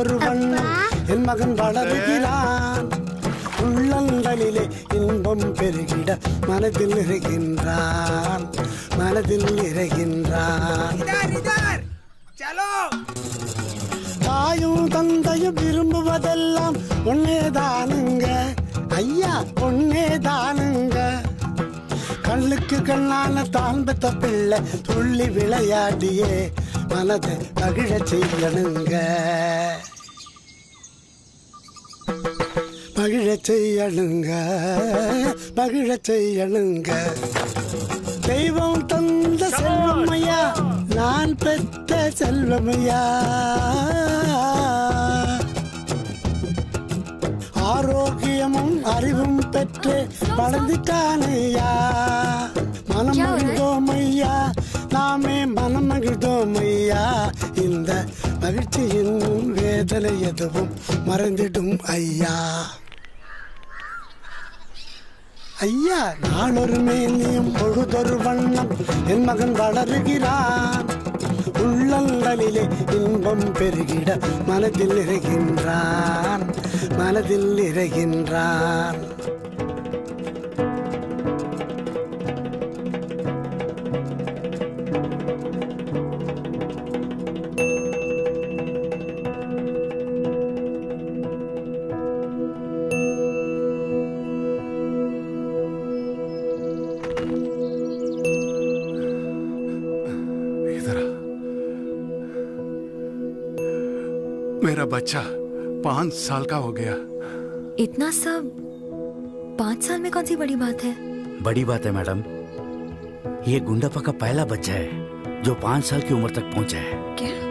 பொழுதொரு வண்ணம் என் மகன் வளருகிறான் உள்ளங்களிலே இன்பம் பெருகிட மனதில் நிறைகின்றான் மனதில் நிறைகின்றான் தாயும் தந்தையும் விரும்புவதெல்லாம் ஒன்னே தானுங்க ஐயா ஒன்னே தானுங்க கண்ணுக்கு கண்ணான தான் பெத்த பிள்ளை துள்ளி விளையாடியே மனதை மகிழ செய்யணுங்க மகிழ செய்யணுங்க மகிழ செய்யணுங்க தெய்வம் தந்த செல்வமையா நான் பெற்ற செல்வமையா ஆரோக்கியமும் அறிவும் பெற்று வளர்ந்துட்டானையா மனம் மகிழ்ந்தோம் ஐயா நாமே மனம் மகிழ்ந்தோம் ஐயா இந்த மகிழ்ச்சியின் வேதனை எதுவும் மறைந்திடும் ஐயா ஐயா நாளொரு மேனியும் பொழுதொரு வண்ணம் என் மகன் வளருகிறான் உள்ளங்களிலே இன்பம் பெருகிட மனதில் நிறைகின்றான் மனதில் நிறைகின்றான் इधर आ। मेरा बच्चा पाँच साल का हो गया इतना सब पाँच साल में कौन सी बड़ी बात है बड़ी बात है मैडम ये गुंडापा का पहला बच्चा है जो पाँच साल की उम्र तक पहुंचा है क्या